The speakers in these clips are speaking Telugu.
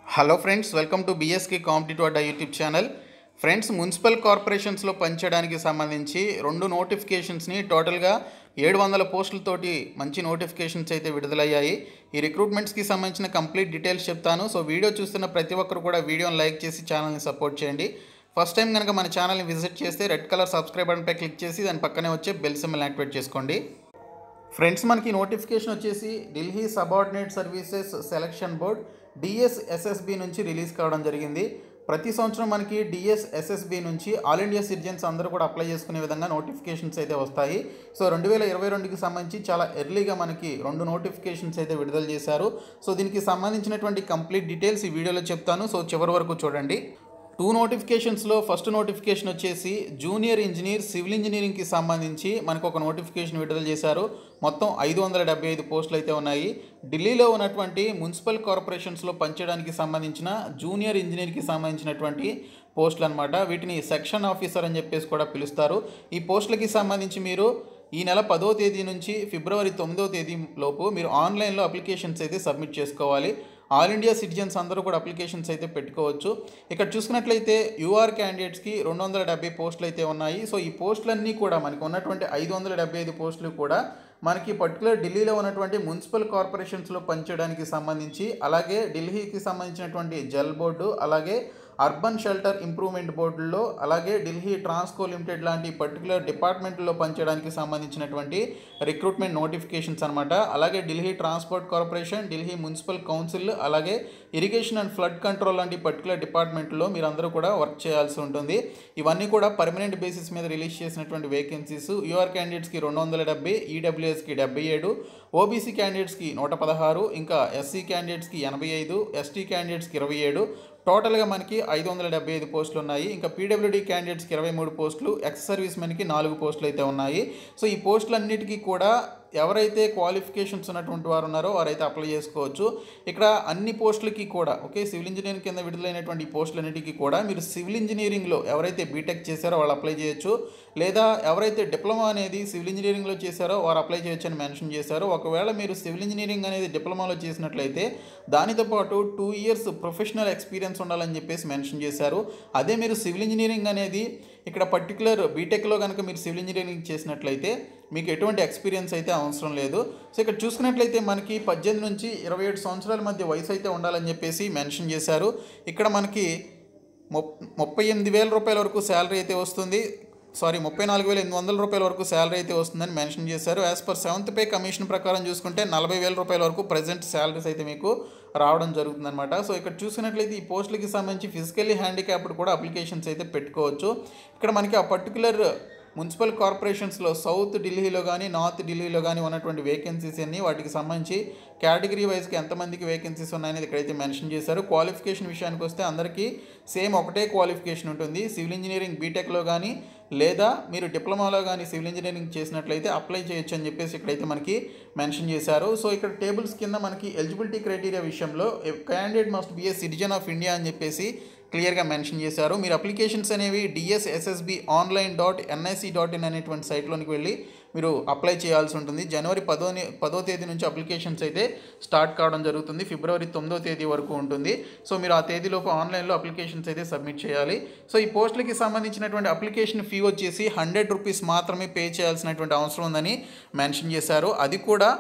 hello friends welcome to BSK competitive Adda YouTube channel friends municipal కార్పొరేషన్స్లో పనిచేయడానికి సంబంధించి రెండు నోటిఫికేషన్స్ని టోటల్గా ఏడు వందల పోస్టులతోటి మంచి నోటిఫికేషన్స్ అయితే విడుదలయ్యాయి ఈ రిక్రూట్మెంట్స్కి సంబంధించిన కంప్లీట్ డీటెయిల్స్ చెప్తాను సో వీడియో చూస్తున్న ప్రతి ఒక్కరు కూడా వీడియోని లైక్ చేసి ఛానల్ని సపోర్ట్ చేయండి ఫస్ట్ టైం కనుక మన ఛానల్ని విజిట్ చేస్తే రెడ్ కలర్ సబ్స్క్రైబ్ బటన్పై క్లిక్ చేసి దాని పక్కనే వచ్చే బెల్ సింబల్ యాక్టివేట్ చేసుకోండి ఫ్రెండ్స్ మనకి నోటిఫికేషన్ వచ్చేసి Delhi subordinate services selection board DSSSB నుంచి రిలీజ్ కావడం జరిగింది ప్రతి సంవత్సరం మనకి డిఎస్ఎస్ఎస్బి నుంచి ఆల్ ఇండియా సిటిజన్స్ అందరూ కూడా అప్లై చేసుకునే విధంగా నోటిఫికేషన్స్ అయితే వస్తాయి సో రెండు వేల ఇరవై రెండుకి సంబంధించి చాలా ఎర్లీగా మనకి రెండు నోటిఫికేషన్స్ అయితే విడుదల చేశారు సో దీనికి సంబంధించినటువంటి కంప్లీట్ డీటెయిల్స్ ఈ వీడియోలో చెప్తాను సో చివరి వరకు చూడండి టూ నోటిఫికేషన్స్లో ఫస్ట్ నోటిఫికేషన్ వచ్చేసి జూనియర్ ఇంజనీర్ సివిల్ ఇంజనీరింగ్కి సంబంధించి మనకు ఒక నోటిఫికేషన్ విడుదల చేశారు మొత్తం ఐదు వందల డెబ్బై ఐదు పోస్టులు అయితే ఉన్నాయి ఢిల్లీలో ఉన్నటువంటి మున్సిపల్ కార్పొరేషన్స్లో పనిచేయడానికి సంబంధించిన జూనియర్ ఇంజనీర్కి సంబంధించినటువంటి పోస్టులు అనమాట వీటిని సెక్షన్ ఆఫీసర్ అని చెప్పేసి కూడా పిలుస్తారు ఈ పోస్టులకి సంబంధించి మీరు ఈ నెల పదో తేదీ నుంచి ఫిబ్రవరి తొమ్మిదో తేదీ లోపు మీరు ఆన్లైన్లో అప్లికేషన్స్ అయితే సబ్మిట్ చేసుకోవాలి ఆల్ ఇండియా సిటిజన్స్ అందరూ కూడా అప్లికేషన్స్ అయితే పెట్టుకోవచ్చు ఇక్కడ చూసుకున్నట్లయితే యూఆర్ క్యాండిడేట్స్కి రెండు వందల డెబ్బై పోస్టులు అయితే ఉన్నాయి సో ఈ పోస్టులన్నీ కూడా మనకు ఉన్నటువంటి ఐదు వందల డెబ్బై ఐదు పోస్టులు కూడా మనకి పర్టికులర్ ఢిల్లీలో ఉన్నటువంటి మున్సిపల్ కార్పొరేషన్స్లో పనిచేయడానికి సంబంధించి అలాగే ఢిల్లీకి సంబంధించినటువంటి జల్ బోర్డు అలాగే అర్బన్ షెల్టర్ ఇంప్రూవ్మెంట్ బోర్డుల్లో అలాగే ఢిల్లీ ట్రాన్స్కో లిమిటెడ్ లాంటి పర్టికులర్ డిపార్ట్మెంట్లో పనిచేయడానికి సంబంధించినటువంటి రిక్రూట్మెంట్ నోటిఫికేషన్స్ అనమాట అలాగే Delhi transport corporation Delhi municipal council అలాగే ఇరిగేషన్ అండ్ ఫ్లడ్ కంట్రోల్ లాంటి పర్టికులర్ డిపార్ట్మెంట్లో మీరందరూ కూడా వర్క్ చేయాల్సి ఉంటుంది ఇవన్నీ కూడా పర్మనెంట్ బేసిస్ మీద రిలీజ్ చేసినటువంటి వేకెన్సీస్ యూఆర్ క్యాండిడేట్స్కి రెండు వందల డెబ్బై ఈడబ్ల్యూఎస్కి డెబ్బై ఏడు ఓబీసీ క్యాండిడేట్స్కి నూట పదహారు ఇంకా ఎస్సీ క్యాండిడేట్స్కి ఎనభై ఐదు ఎస్టీ క్యాండిడేట్స్కి ఇరవై ఏడు టోటల్గా మనకి ఐదు వందల డెబ్బై ఐదు పోస్టులు ఉన్నాయి ఇంకా పీడబ్ల్యూడీ క్యాండిడేట్స్కి ఇరవై మూడు పోస్టులు ఎక్స్ సర్వీస్ మెన్కి నాలుగు పోస్టులు అయితే ఉన్నాయి సో ఈ పోస్టులన్నిటికీ కూడా ఎవరైతే క్వాలిఫికేషన్స్ ఉన్నటువంటి వారు ఉన్నారో వారైతే అప్లై చేసుకోవచ్చు ఇక్కడ అన్ని పోస్టులకి కూడా ఓకే సివిల్ ఇంజనీరింగ్ కింద విడుదలైనటువంటి ఈ పోస్టులన్నిటికీ కూడా మీరు సివిల్ ఇంజనీరింగ్లో ఎవరైతే బీటెక్ చేశారో వాళ్ళు అప్లై చేయొచ్చు లేదా ఎవరైతే డిప్లొమా అనేది సివిల్ ఇంజనీరింగ్లో చేశారో వారు అప్లై చేయొచ్చు అని మెన్షన్ చేశారు ఒకవేళ మీరు సివిల్ ఇంజనీరింగ్ అనేది డిప్లొమాలో చేసినట్లయితే దానితో పాటు టూ ఇయర్స్ ప్రొఫెషనల్ ఎక్స్పీరియన్స్ ఉండాలని చెప్పేసి మెన్షన్ చేశారు అదే మీరు సివిల్ ఇంజనీరింగ్ అనేది ఇక్కడ పర్టికులర్ బీటెక్లో కనుక మీరు సివిల్ ఇంజనీరింగ్ చేసినట్లయితే మీకు ఎటువంటి ఎక్స్పీరియన్స్ అయితే అవసరం లేదు సో ఇక్కడ చూసుకున్నట్లయితే మనకి పద్దెనిమిది నుంచి ఇరవై ఏడు సంవత్సరాల మధ్య వయసు అయితే ఉండాలని చెప్పేసి మెన్షన్ చేశారు ఇక్కడ మనకి ముప్ ముప్పై ఎనిమిది వేల రూపాయల వరకు శాలరీ అయితే వస్తుంది సారీ ముప్పై నాలుగు వేల ఎనిమిది వందల రూపాయల వరకు శాలరీ అయితే వస్తుందని మెన్షన్ చేశారు as per seventh pay commission ప్రకారం చూసుకుంటే నలభై వేల రూపాయల వరకు ప్రజెంట్ శాలరీస్ అయితే మీకు రావడం జరుగుతుందన్నమాట సో ఇక్కడ చూసినట్లయితే ఈ పోస్టులకి సంబంధించి ఫిజికల్లీ హ్యాండిక్యాప్డ్ కూడా అప్లికేషన్స్ అయితే పెట్టుకోవచ్చు ఇక్కడ మనకి ఆ పర్టికులర్ మున్సిపల్ కార్పొరేషన్స్లో సౌత్ ఢిల్లీలో కానీ నార్త్ ఢిల్లీలో కానీ ఉన్నటువంటి వేకెన్సీస్ అన్ని వాటికి సంబంధించి కేటగిరీ వైజ్కి ఎంతమందికి వేకెన్సీస్ ఉన్నాయనేది ఇక్కడైతే మెన్షన్ చేశారు క్వాలిఫికేషన్ విషయానికి వస్తే అందరికీ సేమ్ ఒకటే క్వాలిఫికేషన్ ఉంటుంది సివిల్ ఇంజనీరింగ్ బీటెక్లో కానీ లేదా మీరు డిప్లొమాలో కానీ సివిల్ ఇంజనీరింగ్ చేసినట్లయితే అప్లై చేయొచ్చు అని చెప్పేసి ఇక్కడైతే మనకి మెన్షన్ చేశారు సో ఇక్కడ టేబుల్స్ కింద మనకి ఎలిజిబిలిటీ క్రైటీరియా విషయంలో candidate must be a citizen of India అని చెప్పేసి క్లియర్గా మెన్షన్ చేశారు మీరు అప్లికేషన్స్ అనేవి DSSSB online dot NIC dot in అనేటువంటి సైట్లోనికి వెళ్ళి మీరు అప్లై చేయాల్సి ఉంటుంది జనవరి పదో పదో తేదీ నుంచి అప్లికేషన్స్ అయితే స్టార్ట్ కావడం జరుగుతుంది ఫిబ్రవరి తొమ్మిదో తేదీ వరకు ఉంటుంది సో మీరు ఆ తేదీలోపు ఆన్లైన్లో అప్లికేషన్స్ అయితే సబ్మిట్ చేయాలి సో ఈ పోస్టులకి సంబంధించినటువంటి అప్లికేషన్ ఫీ వచ్చేసి హండ్రెడ్ రూపీస్ మాత్రమే పే చేయాల్సినటువంటి అవసరం ఉందని మెన్షన్ చేశారు అది కూడా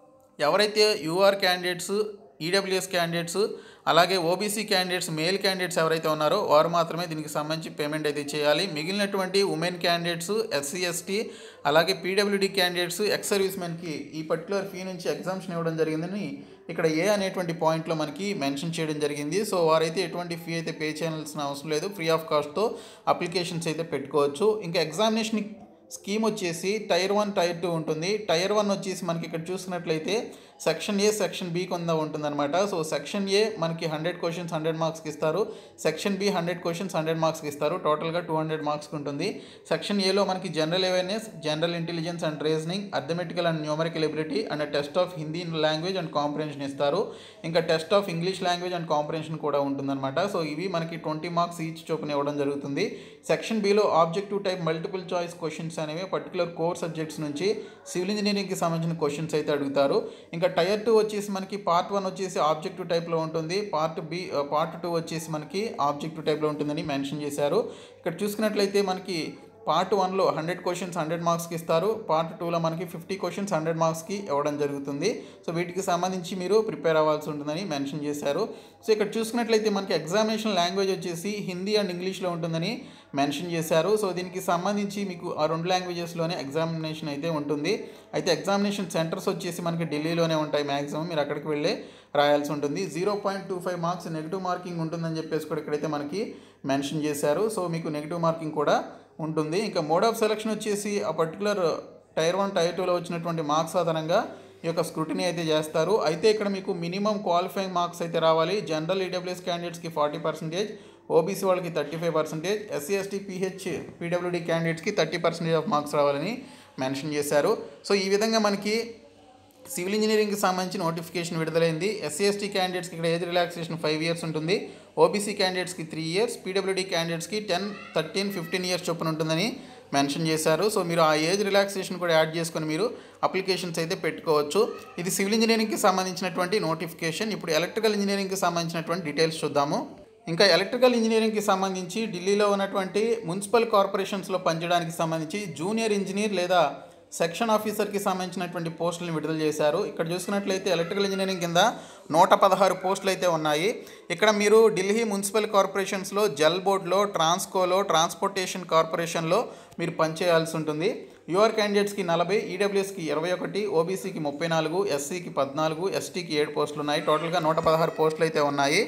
ఎవరైతే యూఆర్ క్యాండిడేట్స్ ఈడబ్ల్యూఎస్ క్యాండిడేట్స్ అలాగే ఓబీసీ క్యాండిడేట్స్ మేల్ క్యాండిడేట్స్ ఎవరైతే ఉన్నారో వారు మాత్రమే దీనికి సంబంధించి పేమెంట్ అయితే చేయాలి మిగిలినటువంటి ఉమెన్ క్యాండిడేట్స్ ఎస్సీ ఎస్టీ అలాగే పీడబ్ల్యూడీ క్యాండిడేట్స్ ఎక్స్ సర్వీస్ మెన్కి ఈ పర్టికులర్ ఫీ నుంచి ఎగ్జామ్షన్ ఇవ్వడం జరిగిందని ఇక్కడ ఏ అనేటువంటి పాయింట్లో మనకి మెన్షన్ చేయడం జరిగింది సో వారైతే ఎటువంటి ఫీ అయితే పే చేయాల్సిన అవసరం లేదు ఫ్రీ ఆఫ్ కాస్ట్తో అప్లికేషన్స్ అయితే పెట్టుకోవచ్చు ఇంకా ఎగ్జామినేషన్ స్కీమ్ వచ్చేసి టైర్ వన్ టైర్ టూ ఉంటుంది టైర్ వన్ వచ్చేసి మనకి ఇక్కడ చూసినట్లయితే సెక్షన్ ఏ సెక్షన్ బి కొంద ఉంటుందన్నమాట సో సెక్షన్ ఏ మనకి హండ్రెడ్ క్వశ్చన్స్ హండ్రెడ్ మార్క్స్కి ఇస్తారు section B hundred questions hundred మార్క్స్కి ఇస్తారు టోటల్గా టూ హండ్రెడ్ మార్క్స్కి ఉంటుంది సెక్షన్ ఏలో మనకి general awareness general intelligence and reasoning arithmetical and numerical ability and test of Hindi language and comprehension ఇస్తారు ఇంకా test of English language and comprehension కూడా ఉంటుందన్నమాట సో ఇవి మనకి ట్వంటీ మార్క్స్ ఈచ్ చొప్పున ఇవ్వడం జరుగుతుంది సెక్షన్ బిలో objective type multiple choice questions అనేవి పర్టికులర్ కోర్ సబ్జెక్ట్స్ నుంచి సివిల్ ఇంజనీరింగ్కి సంబంధించిన క్వశ్చన్స్ అయితే అడుగుతారు ఇంకా ఇంకా టైర్ టూ వచ్చేసి మనకి పార్ట్ వన్ వచ్చేసి ఆబ్జెక్టివ్ టైప్లో ఉంటుంది పార్ట్ బి పార్ట్ టూ వచ్చేసి మనకి ఆబ్జెక్టివ్ టైప్లో ఉంటుందని మెన్షన్ చేశారు ఇక్కడ చూసుకున్నట్లయితే మనకి పార్ట్ వన్లో హండ్రెడ్ క్వశ్చన్స్ హండ్రెడ్ మార్క్స్కి ఇస్తారు పార్ట్ టూలో మనకి ఫిఫ్టీ క్వశ్చన్స్ హండ్రెడ్ మార్క్స్కి ఇవ్వడం జరుగుతుంది సో వీటికి సంబంధించి మీరు ప్రిపేర్ అవ్వాల్సి ఉంటుందని మెన్షన్ చేశారు సో ఇక్కడ చూసుకున్నట్లయితే మనకి ఎగ్జామినేషన్ లాంగ్వేజ్ వచ్చేసి హిందీ అండ్ ఇంగ్లీష్లో ఉంటుందని మెన్షన్ చేశారు సో దీనికి సంబంధించి మీకు ఆ రెండు లాంగ్వేజెస్లోనే ఎగ్జామినేషన్ అయితే ఉంటుంది అయితే ఎగ్జామినేషన్ సెంటర్స్ వచ్చేసి మనకి ఢిల్లీలోనే ఉంటాయి మ్యాక్సిమం మీరు అక్కడికి వెళ్ళే రాయాల్సి ఉంటుంది zero point two five marks negative marking ఉంటుందని చెప్పేసి కూడా ఇక్కడైతే మనకి మెన్షన్ చేశారు సో మీకు నెగిటివ్ మార్కింగ్ కూడా ఉంటుంది ఇంకా మోడ్ ఆఫ్ సెలక్షన్ వచ్చేసి ఆ పర్టికులర్ టైర్ వన్ టైర్ టూలో వచ్చినటువంటి మార్క్స్ ఆధారంగా ఈ యొక్క స్క్రూటినీ అయితే చేస్తారు అయితే ఇక్కడ మీకు మినిమం క్వాలిఫైయింగ్ మార్క్స్ అయితే రావాలి జనరల్ ఈడబ్ల్యూఎస్ క్యాండిడేట్స్కి ఫార్టీ పర్సెంటేజ్ ఓబీసీ వాళ్ళకి thirty five percentage SC ST PH PWD క్యాండిడేట్స్కి థర్టీ పర్సెంటేజ్ ఆఫ్ మార్క్స్ రావాలని మెన్షన్ చేశారు సో ఈ విధంగా మనకి సివిల్ ఇంజనీరింగ్కి సంబంధించి నోటిఫికేషన్ విడుదలైంది ఎస్సీ ఎస్టీ క్యాండిడేట్స్కి ఇక్కడ ఏజ్ రిలాక్సేషన్ ఫైవ్ ఇయర్స్ ఉంటుంది ఓబీసీ క్యాండిడేట్స్కి త్రీ ఇయర్స్ పీడబ్ల్యూడీ క్యాండిడేట్స్కి టెన్ థర్టీన్ ఫిఫ్టీన్ ఇయర్స్ చొప్పున ఉంటుందని మెన్షన్ చేశారు సో మీరు ఆ ఏజ్ రిలాక్సేషన్ కూడా యాడ్ చేసుకొని మీరు అప్లికేషన్స్ అయితే పెట్టుకోవచ్చు ఇది సివిల్ ఇంజనీరింగ్కి సంబంధించినటువంటి నోటిఫికేషన్ ఇప్పుడు ఎలక్ట్రికల్ ఇంజనీరింగ్కి సంబంధించినటువంటి డీటెయిల్స్ చూద్దాము ఇంకా ఎలక్ట్రికల్ ఇంజనీరింగ్కి సంబంధించి ఢిల్లీలో ఉన్నటువంటి మున్సిపల్ కార్పొరేషన్స్లో పనిచేయడానికి సంబంధించి జూనియర్ ఇంజనీర్ లేదా సెక్షన్ ఆఫీసర్కి సంబంధించినటువంటి పోస్టులను విడుదల చేశారు ఇక్కడ చూసుకున్నట్లయితే ఎలక్ట్రికల్ ఇంజనీరింగ్ కింద నూట పదహారు పోస్టులు అయితే ఉన్నాయి ఇక్కడ మీరు ఢిల్లీ మున్సిపల్ కార్పొరేషన్స్లో జల్ బోర్డ్లో ట్రాన్స్కోలో ట్రాన్స్పోర్టేషన్ కార్పొరేషన్లో మీరు పనిచేయాల్సి ఉంటుంది యూఆర్ క్యాండిడేట్స్కి నలభై ఈడబ్ల్యూఎస్కి ఇరవై ఒకటి ఓబీసీకి ముప్పై నాలుగు ఎస్సీకి పద్నాలుగు ఎస్టీకి ఏడు పోస్టులు ఉన్నాయి టోటల్గా నూట పదహారు పోస్టులు అయితే ఉన్నాయి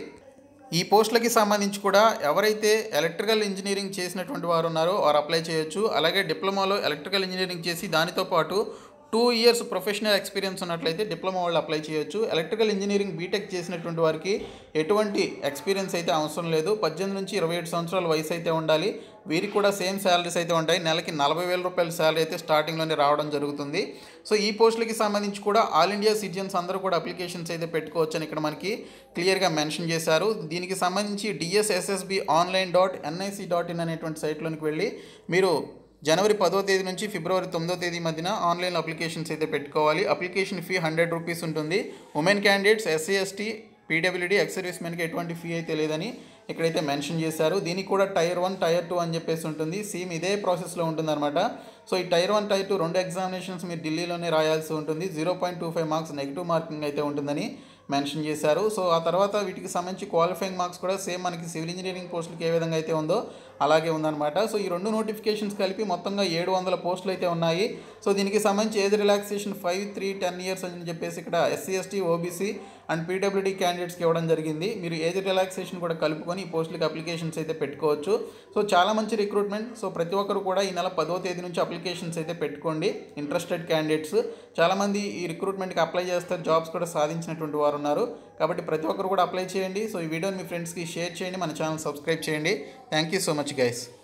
ఈ పోస్టులకి సంబంధించి కూడా ఎవరైతే ఎలక్ట్రికల్ ఇంజనీరింగ్ చేసినటువంటి వారు ఉన్నారో వారు అప్లై చేయొచ్చు అలాగే డిప్లొమాలో ఎలక్ట్రికల్ ఇంజనీరింగ్ చేసి దానితో పాటు టూ ఇయర్స్ ప్రొఫెషనల్ ఎక్స్పీరియన్స్ ఉన్నట్లయితే డిప్లొమా వాళ్ళు అప్లై చేయొచ్చు ఎలక్ట్రికల్ ఇంజనీరింగ్ బీటెక్ చేసినటువంటి వారికి ఎటువంటి ఎక్స్పీరియన్స్ అయితే అవసరం లేదు పద్దెనిమిది నుంచి ఇరవై ఏడు సంవత్సరాల వయసు అయితే ఉండాలి వీరికి కూడా సేమ్ శాలరీస్ అయితే ఉంటాయి నెలకి నలభై వేల రూపాయల శాలరీ అయితే స్టార్టింగ్లోనే రావడం జరుగుతుంది సో ఈ పోస్టులకి సంబంధించి కూడా ఆల్ ఇండియా సిటిజన్స్ అందరూ కూడా అప్లికేషన్స్ అయితే పెట్టుకోవచ్చు అని ఇక్కడ మనకి క్లియర్గా మెన్షన్ చేశారు దీనికి సంబంధించి DSSSB online dot NIC dot in అనేటువంటి సైట్లోనికి వెళ్ళి మీరు జనవరి పదో తేదీ నుంచి ఫిబ్రవరి తొమ్మిదో తేదీ మధ్యన ఆన్లైన్ అప్లికేషన్స్ అయితే పెట్టుకోవాలి అప్లికేషన్ ఫీ హండ్రెడ్ రూపీస్ ఉంటుంది women candidates SC ST PWD ex service మెన్కి ఎటువంటి ఫీ అయితే లేదని ఇక్కడైతే మెన్షన్ చేశారు దీనికి కూడా టైర్ వన్ టైర్ టూ అని చెప్పేసి ఉంటుంది సేమ్ ఇదే ప్రాసెస్లో ఉంటుందన్నమాట సో ఈ టైర్ వన్ టైర్ టూ రెండు ఎగ్జామినేషన్స్ మీరు ఢిల్లీలోనే రాయాల్సి ఉంటుంది zero point two five marks negative marking అయితే ఉంటుందని మెన్షన్ చేశారు సో ఆ తర్వాత వీటికి సంబంధించి క్వాలిఫైయింగ్ మార్క్స్ కూడా సేమ్ మనకి సివిల్ ఇంజనీరింగ్ పోస్టులకి ఏ విధంగా అయితే ఉందో అలాగే ఉందన్నమాట సో ఈ రెండు నోటిఫికేషన్స్ కలిపి మొత్తంగా ఏడు వందల పోస్టులు అయితే ఉన్నాయి సో దీనికి సంబంధించి age relaxation five three ten years అని చెప్పేసి ఇక్కడ SC ST OBC and PWD క్యాండిడేట్స్కి ఇవ్వడం జరిగింది మీరు ఏజ్ రిలాక్సేషన్ కూడా కలుపుకొని ఈ పోస్టులకి అప్లికేషన్స్ అయితే పెట్టుకోవచ్చు సో చాలా మంచి రిక్రూట్మెంట్ సో ప్రతి ఒక్కరు కూడా ఈ నెల పదో తేదీ నుంచి అప్లికేషన్స్ అయితే పెట్టుకోండి ఇంట్రెస్టెడ్ క్యాండిడేట్స్ చాలామంది ఈ రిక్రూట్మెంట్కి అప్లై చేస్తారు జాబ్స్ కూడా సాధించినటువంటి వారు ఉన్నారు కాబట్టి ప్రతి ఒక్కరు కూడా అప్లై చేయండి సో ఈ వీడియోని మీ ఫ్రెండ్స్కి షేర్ చేయండి మన ఛానల్ సబ్స్క్రైబ్ చేయండి thank you so much guys